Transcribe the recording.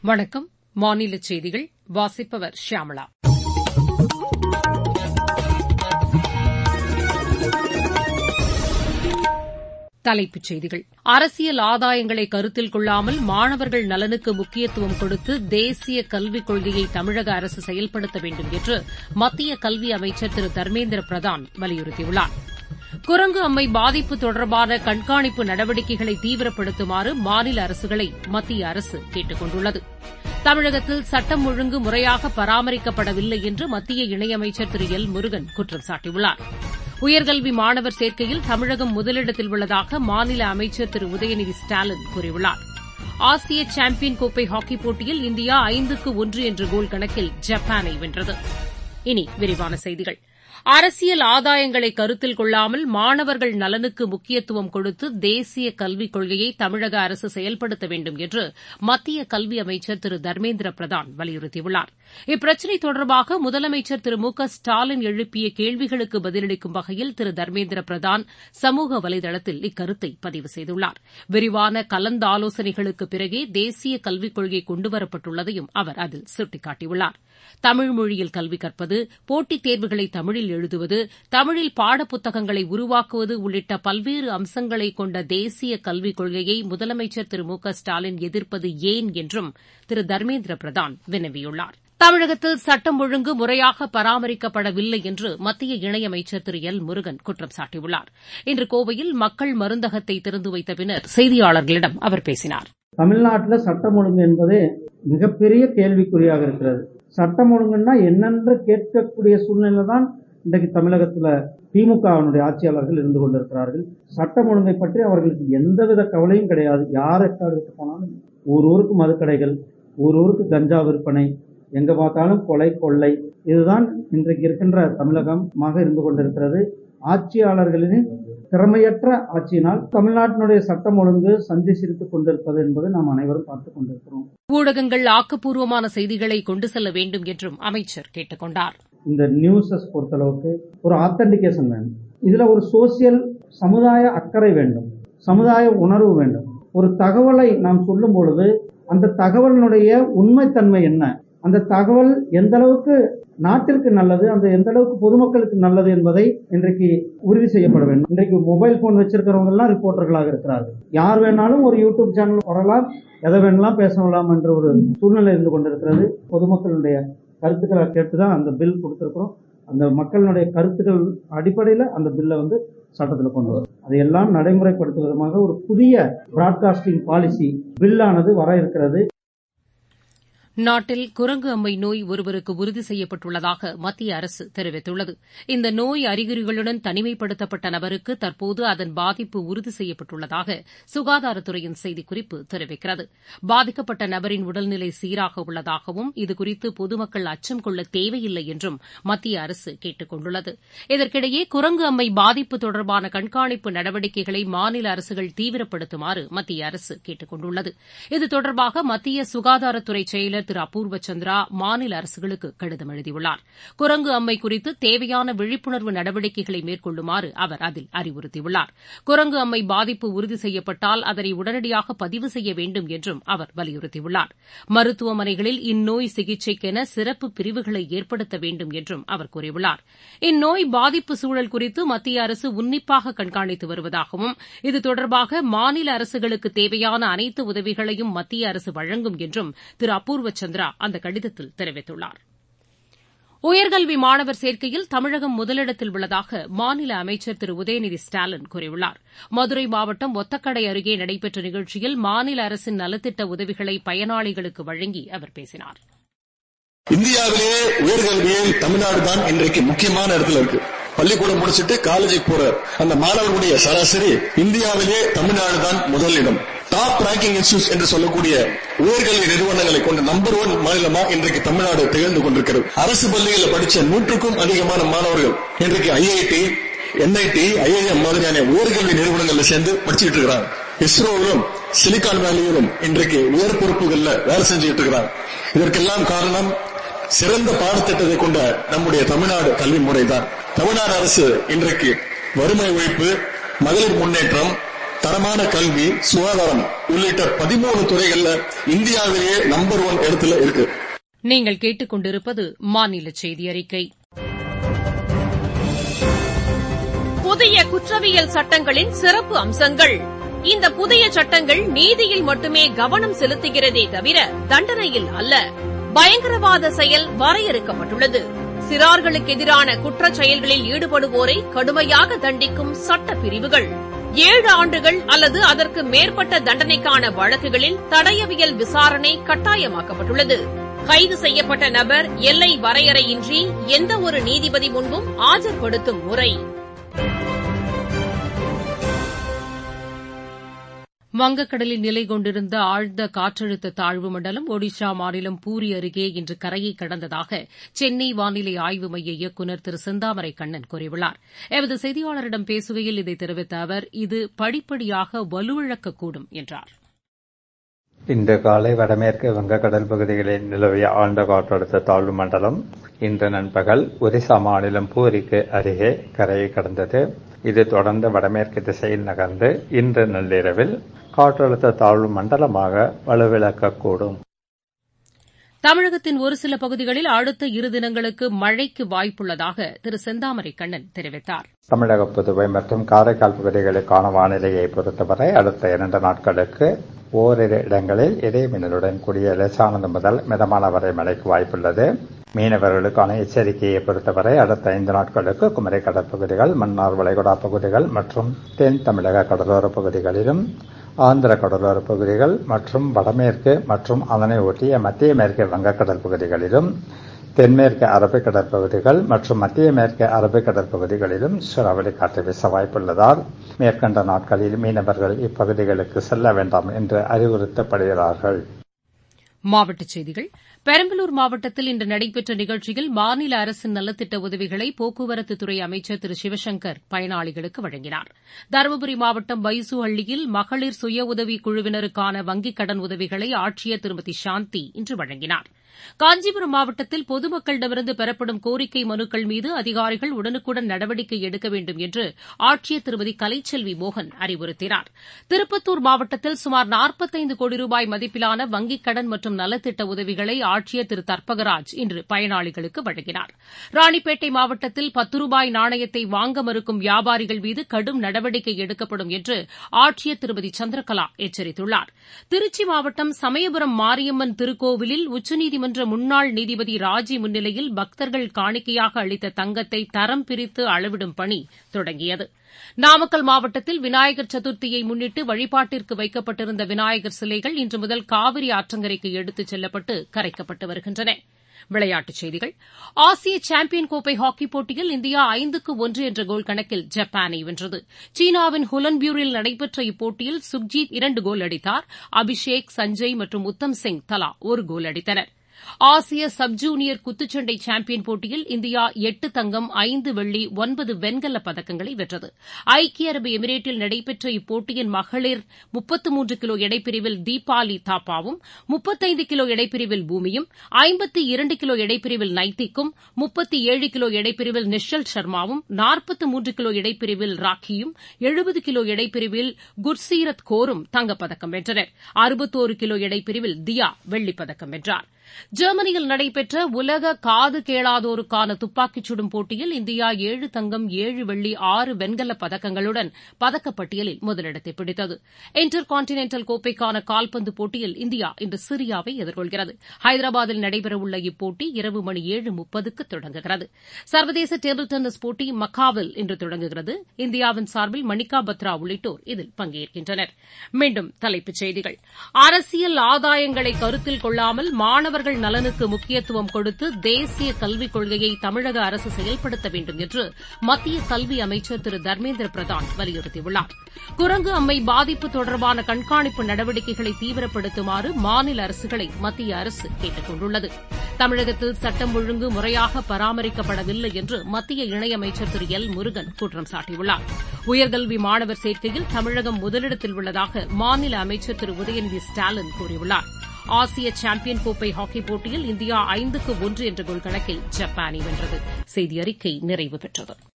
வணக்கம் மாநில செய்திகள் வாசிப்பவர் ஷியாமளா தலைப்புச் செய்திகள் அரசியல் ஆதாயங்களை கருத்தில் கொள்ளாமல் மாணவர்கள் நலனுக்கு முக்கியத்துவம் கொடுத்து தேசிய கல்விக் கொள்கையை தமிழக அரசு செயல்படுத்த வேண்டும் என்று மத்திய கல்வி அமைச்சர் திரு தர்மேந்திர பிரதான் வலியுறுத்தியுள்ளார் குரங்கு அம்மை பாதிப்பு தொடர்பான கண்காணிப்பு நடவடிக்கைகளை தீவிரப்படுத்துமாறு மாநில அரசுகளை மத்திய அரசு கேட்டுக் கொண்டுள்ளது தமிழகத்தில் சட்டம் ஒழுங்கு முறையாக பராமரிக்கப்படவில்லை என்று மத்திய இணையமைச்சர் திரு எல் முருகன் குற்றம் சாட்டியுள்ளார் உயர்கல்வி மாணவர் சேர்க்கையில் தமிழகம் முதலிடத்தில் உள்ளதாக மாநில அமைச்சர் திரு உதயநிதி ஸ்டாலின் கூறியுள்ளார் ஆசிய சாம்பியன் கோப்பை ஹாக்கிப் போட்டியில் இந்தியா ஐந்துக்கு ஒன்று என்ற கோல் கணக்கில் ஜப்பானை வென்றது இனி விரிவான செய்திகள் அரசியல் ஆதாயங்களை கருத்தில் கொள்ளாமல் மாணவர்கள் நலனுக்கு முக்கியத்துவம் கொடுத்து தேசிய கல்விக் கொள்கையை தமிழக அரசு செயல்படுத்த வேண்டும் என்று மத்திய கல்வி அமைச்சர் திரு தர்மேந்திர பிரதான் வலியுறுத்தியுள்ளார் இப்பிரச்சினை தொடர்பாக முதலமைச்சர் திரு மு க ஸ்டாலின் எழுப்பிய கேள்விகளுக்கு பதிலளிக்கும் வகையில் திரு தர்மேந்திர பிரதான் சமூக வலைதளத்தில் இக்கருத்தை பதிவு செய்துள்ளார் விரிவான கலந்தாலோசனைகளுக்குப் பிறகே தேசிய கல்விக் கொள்கை கொண்டுவரப்பட்டுள்ளதையும் அவர் அதில் சுட்டிக்காட்டியுள்ளார் தமிழ் மொழியில் கல்வி கற்பது போட்டித் தேர்வுகளை தமிழில் எழுதுவது தமிழில் பாடப்புத்தகங்களை உருவாக்குவது உள்ளிட்ட பல்வேறு அம்சங்களை கொண்ட தேசிய கல்விக் கொள்கையை முதலமைச்சர் திரு மு க ஸ்டாலின் எதிர்ப்பது ஏன் என்றும் திரு தர்மேந்திர பிரதான் வினவியுள்ளார் தமிழகத்தில் சட்டம் ஒழுங்கு முறையாக பராமரிக்கப்படவில்லை என்று மத்திய இணையமைச்சர் திரு எல் முருகன் குற்றம் சாட்டியுள்ளார் இன்று கோவையில் மக்கள் மருந்தகத்தை திறந்து வைத்த பின்னர் செய்தியாளர்களிடம் அவர் பேசினார் தமிழ்நாட்டில் சட்டம் ஒழுங்கு என்பது மிகப்பெரிய கேள்விக்குறியாக இருக்கிறது சட்டம் ஒழுங்குன்னா என்னென்று கேட்கக்கூடிய சூழ்நிலை தான் இன்றைக்கு தமிழகத்தில் திமுகவினுடைய ஆட்சியாளர்கள் இருந்து கொண்டிருக்கிறார்கள் சட்டம் ஒழுங்கை பற்றி அவர்களுக்கு எந்தவித கவலையும் கிடையாது யார் எட்டாடுக்கு போனாலும் ஒரு ஊருக்கு மதுக்கடைகள் ஒரு ஊருக்கு கஞ்சா விற்பனை எங்க பார்த்தாலும் கொலை கொள்ளை இதுதான் இன்றைக்கு இருக்கின்ற தமிழகமாக இருந்து கொண்டிருக்கிறது ஆட்சியாளர்களின் திறமையற்ற ஆட்சியினால் தமிழ்நாட்டினுடைய சட்டம் ஒழுங்கு சந்தி சிரித்துக் கொண்டிருப்பது என்பது நாம் அனைவரும் பார்த்துக் கொண்டிருக்கிறோம் ஊடகங்கள் ஆக்கப்பூர்வமான செய்திகளை கொண்டு செல்ல வேண்டும் என்றும் அமைச்சர் கேட்டுக் கொண்டார் இந்த நியூஸஸ் பொறுத்தளவுக்கு ஒரு ஆத்தன்டிகேஷன் வேண்டும் இதுல ஒரு சோசியல் சமுதாய அக்கறை வேண்டும் சமுதாய உணர்வு வேண்டும் ஒரு தகவலை நாம் சொல்லும் பொழுது அந்த தகவலினுடைய உண்மைத்தன்மை என்ன அந்த தகவல் எந்த அளவுக்கு நாட்டிற்கு நல்லது அந்த எந்த அளவுக்கு பொதுமக்களுக்கு நல்லது என்பதை இன்றைக்கு உறுதி செய்யப்பட வேண்டும் இன்றைக்கு மொபைல் போன் வச்சிருக்கிறவங்க எல்லாம் ரிப்போர்ட்டர்களாக இருக்கிறார்கள் யார் வேணாலும் ஒரு யூடியூப் சேனல் வரலாம் எதை வேணாலும் பேசலாம் என்ற ஒரு சூழ்நிலை இருந்து கொண்டிருக்கிறது பொதுமக்களுடைய கருத்துக்களை கேட்டு தான் அந்த பில் கொடுத்துருக்குறோம் அந்த மக்களுடைய கருத்துக்கள் அடிப்படையில் அந்த பில்லை வந்து சட்டத்தில் கொண்டு வரும் அதையெல்லாம் நடைமுறைப்படுத்தும் விதமாக ஒரு புதிய பிராட்காஸ்டிங் பாலிசி பில்லானது வர இருக்கிறது நாட்டில் குரங்கு அம்மை நோய் ஒருவருக்கு உறுதி செய்யப்பட்டுள்ளதாக மத்திய அரசு தெரிவித்துள்ளது இந்த நோய் அறிகுறிகளுடன் தனிமைப்படுத்தப்பட்ட நபருக்கு தற்போது அதன் பாதிப்பு உறுதி செய்யப்பட்டுள்ளதாக சுகாதாரத்துறையின் செய்திக்குறிப்பு தெரிவிக்கிறது பாதிக்கப்பட்ட நபரின் உடல்நிலை சீராக உள்ளதாகவும் இதுகுறித்து பொதுமக்கள் அச்சம் கொள்ள தேவையில்லை என்றும் மத்திய அரசு கேட்டுக் கொண்டுள்ளது இதற்கிடையே குரங்கு அம்மை பாதிப்பு தொடர்பான கண்காணிப்பு நடவடிக்கைகளை மாநில அரசுகள் தீவிரப்படுத்துமாறு மத்திய அரசு கேட்டுக் கொண்டுள்ளது இது தொடர்பாக மத்திய சுகாதாரத்துறை செயலர் திரு அபூர்வ சந்திரா மாநில அரசுகளுக்கு கடிதம் எழுதியுள்ளார் குரங்கு அம்மை குறித்து தேவையான விழிப்புணர்வு நடவடிக்கைகளை மேற்கொள்ளுமாறு அவர் அதில் அறிவுறுத்தியுள்ளார் குரங்கு அம்மை பாதிப்பு உறுதி செய்யப்பட்டால் அதனை உடனடியாக பதிவு செய்ய வேண்டும் என்றும் அவர் வலியுறுத்தியுள்ளார் மருத்துவமனைகளில் இந்நோய் சிகிச்சைக்கென சிறப்பு பிரிவுகளை ஏற்படுத்த வேண்டும் என்றும் அவர் கூறியுள்ளார் இந்நோய் பாதிப்பு சூழல் குறித்து மத்திய அரசு உன்னிப்பாக கண்காணித்து வருவதாகவும் இது தொடர்பாக மாநில அரசுகளுக்கு தேவையான அனைத்து உதவிகளையும் மத்திய அரசு வழங்கும் என்றும் திரு அபூர்வ சந்திரா அந்த கடிதத்தில் தெரிவித்துள்ளார் உயர்கல்வி மாணவர் சேர்க்கையில் தமிழகம் முதலிடத்தில் உள்ளதாக மாநில அமைச்சர் திரு உதயநிதி ஸ்டாலின் கூறியுள்ளார் மதுரை மாவட்டம் ஒத்தக்கடை அருகே நடைபெற்ற நிகழ்ச்சியில் மாநில அரசின் நலத்திட்ட உதவிகளை பயனாளிகளுக்கு வழங்கி அவர் பேசினார் இந்தியாவிலேயே உயர்கல்வியில் தமிழ்நாடு தான் இன்றைக்கு முக்கியமான இடத்துல இருக்கு பள்ளிக்கூடம் முடிச்சுட்டு காலேஜுக்கு போற அந்த மாணவர்களுடைய சராசரி இந்தியாவிலே தமிழ்நாடு தான் முதல் இடம் டாப் ரேங்கிங் இன்ஸ்டியூட் என்று சொல்லக்கூடிய உயர்கல்வி நிறுவனங்களை கொண்ட நம்பர் ஒன் மாநிலமா இன்றைக்கு தமிழ்நாடு திகழ்ந்து கொண்டிருக்கிறது அரசு பள்ளிகளில் படிச்ச நூற்றுக்கும் அதிகமான மாணவர்கள் இன்றைக்கு ஐஐடி என்ஐடி ஐஐஎம் மாதிரியான உயர்கல்வி நிறுவனங்கள்ல சேர்ந்து படிச்சுட்டு இருக்கிறாங்க இஸ்ரோவிலும் சிலிகான் வேலியிலும் இன்றைக்கு உயர் பொறுப்புகள்ல வேலை செஞ்சுட்டு இருக்கிறாங்க இதற்கெல்லாம் காரணம் சிறந்த பாடத்திட்டத்தை கொண்ட நம்முடைய தமிழ்நாடு கல்வி முறைதான் தமிழ்நாடு அரசு இன்றைக்கு வறுமை ஒழிப்பு மகளிர் முன்னேற்றம் தரமான கல்வி சுகாதாரம் உள்ளிட்ட பதிமூணு துறைகள்ல இந்தியாவிலேயே நம்பர் ஒன் இடத்துல இருக்கு நீங்கள் கேட்டுக்கொண்டிருப்பது மாநில செய்தி அறிக்கை புதிய குற்றவியல் சட்டங்களின் சிறப்பு அம்சங்கள் இந்த புதிய சட்டங்கள் நீதியில் மட்டுமே கவனம் செலுத்துகிறதே தவிர தண்டனையில் அல்ல பயங்கரவாத செயல் வரையறுக்கப்பட்டுள்ளது சிறார்களுக்கு எதிரான குற்றச் செயல்களில் ஈடுபடுவோரை கடுமையாக தண்டிக்கும் சட்ட பிரிவுகள் ஏழு ஆண்டுகள் அல்லது அதற்கு மேற்பட்ட தண்டனைக்கான வழக்குகளில் தடயவியல் விசாரணை கட்டாயமாக்கப்பட்டுள்ளது கைது செய்யப்பட்ட நபர் எல்லை வரையறையின்றி எந்த ஒரு நீதிபதி முன்பும் ஆஜர்படுத்தும் முறை வங்கக்கடலில் நிலை கொண்டிருந்த ஆழ்ந்த காற்றழுத்த தாழ்வு மண்டலம் ஒடிஷா மாநிலம் பூரி அருகே இன்று கரையை கடந்ததாக சென்னை வானிலை ஆய்வு மைய இயக்குநர் திரு செந்தாமரை கண்ணன் கூறியுள்ளார் எமது செய்தியாளரிடம் பேசுகையில் இதை தெரிவித்த அவர் இது படிப்படியாக வலுவிழக்கக்கூடும் என்றார் இன்று காலை வடமேற்கு வங்கக்கடல் பகுதிகளில் நிலவிய ஆழ்ந்த காற்றழுத்த தாழ்வு மண்டலம் இன்று நண்பகல் ஒரிசா மாநிலம் பூரிக்கு அருகே கரையை கடந்தது இது தொடர்ந்து வடமேற்கு திசையில் நகர்ந்து இன்று நள்ளிரவில் காற்றழுத்த தாழ்வு மண்டலமாக வலுவிழக்கக்கூடும் தமிழகத்தின் ஒரு சில பகுதிகளில் அடுத்த இரு தினங்களுக்கு மழைக்கு வாய்ப்புள்ளதாக திரு செந்தாமரை கண்ணன் தெரிவித்தார் தமிழக புதுவை மற்றும் காரைக்கால் பகுதிகளுக்கான வானிலையை பொறுத்தவரை அடுத்த இரண்டு நாட்களுக்கு ஓரிரு இடங்களில் இடைமின்னலுடன் கூடிய லேசானது முதல் மிதமான வரை மழைக்கு வாய்ப்புள்ளது மீனவர்களுக்கான எச்சரிக்கையை பொறுத்தவரை அடுத்த ஐந்து நாட்களுக்கு குமரி கடற்பகுதிகள் மன்னார் வளைகுடா பகுதிகள் மற்றும் தென் தமிழக கடலோர பகுதிகளிலும் ஆந்திர கடலோர பகுதிகள் மற்றும் வடமேற்கு மற்றும் அதனை ஒட்டிய மத்திய மேற்கு வங்கக்கடல் பகுதிகளிலும் தென்மேற்கு அரபிக்கடல் பகுதிகள் மற்றும் மத்திய மேற்கு அரபிக்கடல் பகுதிகளிலும் சூறாவளி காற்று வீச வாய்ப்புள்ளதால் மேற்கண்ட நாட்களில் மீனவர்கள் இப்பகுதிகளுக்கு செல்ல வேண்டாம் என்று அறிவுறுத்தப்படுகிறார்கள் மாவட்டச் செய்திகள் பெரம்பலூர் மாவட்டத்தில் இன்று நடைபெற்ற நிகழ்ச்சியில் மாநில அரசின் நலத்திட்ட உதவிகளை போக்குவரத்துத்துறை அமைச்சர் திரு சிவசங்கர் பயனாளிகளுக்கு வழங்கினார் தருமபுரி மாவட்டம் பைசுஹள்ளியில் மகளிர் சுய உதவிக் குழுவினருக்கான வங்கிக் கடன் உதவிகளை ஆட்சியர் திருமதி சாந்தி இன்று வழங்கினார் காஞ்சிபுரம் மாவட்டத்தில் பொதுமக்களிடமிருந்து பெறப்படும் கோரிக்கை மனுக்கள் மீது அதிகாரிகள் உடனுக்குடன் நடவடிக்கை எடுக்க வேண்டும் என்று ஆட்சியர் திருமதி கலைச்செல்வி மோகன் அறிவுறுத்தினார் திருப்பத்தூர் மாவட்டத்தில் சுமார் நாற்பத்தைந்து கோடி ரூபாய் மதிப்பிலான வங்கிக் கடன் மற்றும் நலத்திட்ட உதவிகளை ஆட்சியர் திரு தர்பகராஜ் இன்று பயனாளிகளுக்கு வழங்கினார் ராணிப்பேட்டை மாவட்டத்தில் பத்து ரூபாய் நாணயத்தை வாங்க மறுக்கும் வியாபாரிகள் மீது கடும் நடவடிக்கை எடுக்கப்படும் என்று ஆட்சியர் திருமதி சந்திரகலா எச்சரித்துள்ளார் திருச்சி மாவட்டம் சமயபுரம் மாரியம்மன் திருக்கோவிலில் உச்சநீதிமன்ற முன்னாள் நீதிபதி ராஜி முன்னிலையில் பக்தர்கள் காணிக்கையாக அளித்த தங்கத்தை தரம் பிரித்து அளவிடும் பணி தொடங்கியது நாமக்கல் மாவட்டத்தில் விநாயகர் சதுர்த்தியை முன்னிட்டு வழிபாட்டிற்கு வைக்கப்பட்டிருந்த விநாயகர் சிலைகள் இன்று முதல் காவிரி ஆற்றங்கரைக்கு எடுத்துச் செல்லப்பட்டு கரைக்கப்பட்டு வருகின்றன விளையாட்டுச் செய்திகள் ஆசிய சாம்பியன் கோப்பை ஹாக்கிப் போட்டியில் இந்தியா ஐந்துக்கு ஒன்று என்ற கோல் கணக்கில் ஜப்பானை வென்றது சீனாவின் ஹுலன்பியூரில் நடைபெற்ற இப்போட்டியில் சுக்ஜீத் இரண்டு கோல் அடித்தார் அபிஷேக் சஞ்சய் மற்றும் உத்தம் சிங் தலா ஒரு கோல் அடித்தனர் ஆசிய சப் ஜூனியர் குத்துச்சண்டை சாம்பியன் போட்டியில் இந்தியா எட்டு தங்கம் ஐந்து வெள்ளி ஒன்பது வெண்கலப் பதக்கங்களை வென்றது ஐக்கிய அரபு எமிரேட்டில் நடைபெற்ற இப்போட்டியின் மகளிர் முப்பத்து மூன்று கிலோ எடைப்பிரிவில் தீபாலி தாப்பாவும் முப்பத்தைந்து கிலோ எடைப்பிரிவில் பூமியும் ஐம்பத்தி இரண்டு கிலோ எடைப்பிரிவில் நைத்திக்கும் முப்பத்தி ஏழு கிலோ எடைப்பிரிவில் நிஷல் சர்மாவும் நாற்பத்து மூன்று கிலோ எடைப்பிரிவில் ராக்கியும் எழுபது கிலோ எடைப்பிரிவில் குர்சீரத் கோரும் தங்கப்பதக்கம் வென்றனர் அறுபத்தோரு கிலோ எடைப்பிரிவில் தியா வெள்ளிப்பதக்கம் வென்றார் ஜெர்மனியில் நடைபெற்ற உலக காது கேளாதோருக்கான துப்பாக்கிச் சுடும் போட்டியில் இந்தியா ஏழு தங்கம் ஏழு வெள்ளி ஆறு வெண்கலப் பதக்கங்களுடன் பதக்கப்பட்டியலில் முதலிடத்தை பிடித்தது இன்டர் கான்டினென்டல் கோப்பைக்கான கால்பந்து போட்டியில் இந்தியா இன்று சிரியாவை எதிர்கொள்கிறது ஹைதராபாத்தில் நடைபெறவுள்ள இப்போட்டி இரவு மணி ஏழு முப்பதுக்கு தொடங்குகிறது சர்வதேச டேபிள் டென்னிஸ் போட்டி மக்காவில் இன்று தொடங்குகிறது இந்தியாவின் சார்பில் மணிகா பத்ரா உள்ளிட்டோர் இதில் பங்கேற்கின்றனர் மீண்டும் தலைப்புச் செய்திகள் அரசியல் ஆதாயங்களை கருத்தில் கொள்ளாமல் மாணவர்கள் நலனுக்கு முக்கியத்துவம் கொடுத்து தேசிய கல்விக் கொள்கையை தமிழக அரசு செயல்படுத்த வேண்டும் என்று மத்திய கல்வி அமைச்சர் திரு தர்மேந்திர பிரதான் வலியுறுத்தியுள்ளார் குரங்கு அம்மை பாதிப்பு தொடர்பான கண்காணிப்பு நடவடிக்கைகளை தீவிரப்படுத்துமாறு மாநில அரசுகளை மத்திய அரசு கேட்டுக் கொண்டுள்ளது தமிழகத்தில் சட்டம் ஒழுங்கு முறையாக பராமரிக்கப்படவில்லை என்று மத்திய இணையமைச்சர் திரு எல் முருகன் குற்றம் சாட்டியுள்ளார் உயர்கல்வி மாணவர் சேர்க்கையில் தமிழகம் முதலிடத்தில் உள்ளதாக மாநில அமைச்சர் திரு உதயநிதி ஸ்டாலின் கூறியுள்ளார் ஆசிய சாம்பியன் கோப்பை ஹாக்கிப் போட்டியில் இந்தியா ஐந்துக்கு ஒன்று என்ற கோல் கணக்கில் ஜப்பானை வென்றது செய்தி அறிக்கை நிறைவு பெற்றது